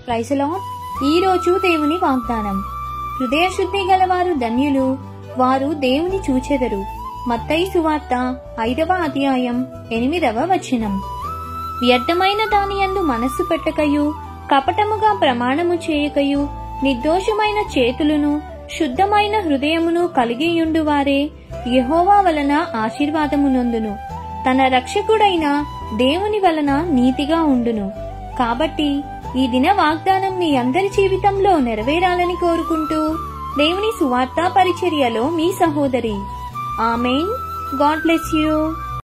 ప్రైసలో ఈ రోజు దేవుని వాగ్దానం హృదయశుద్ధి గలవారు ధన్యులు వారు దేవుని చూచెదరు మత్తయి సువార్త ఐదవ అధ్యాయం ఎనిమిదవ వచనం వ్యర్థమైన దాని యందు మనస్సు పెట్టకయు కపటముగా ప్రమాణము చేయకయు నిర్దోషమైన చేతులను శుద్ధమైన హృదయమును కలిగియుండు వారే యెహోవా వలన ఆశీర్వాదమునొందును తన రక్షకుడైన దేవుని వలన నీతిగా ఉండును కాబట్టి ఈ దిన వాగ్దానం మీ అందరి జీవితంలో నెరవేరాలని కోరుకుంటూ దేవుని సువార్తా పరిచర్యలో మీ సహోదరి ఆమెన్ గాడ్ బ్లెస్ యూ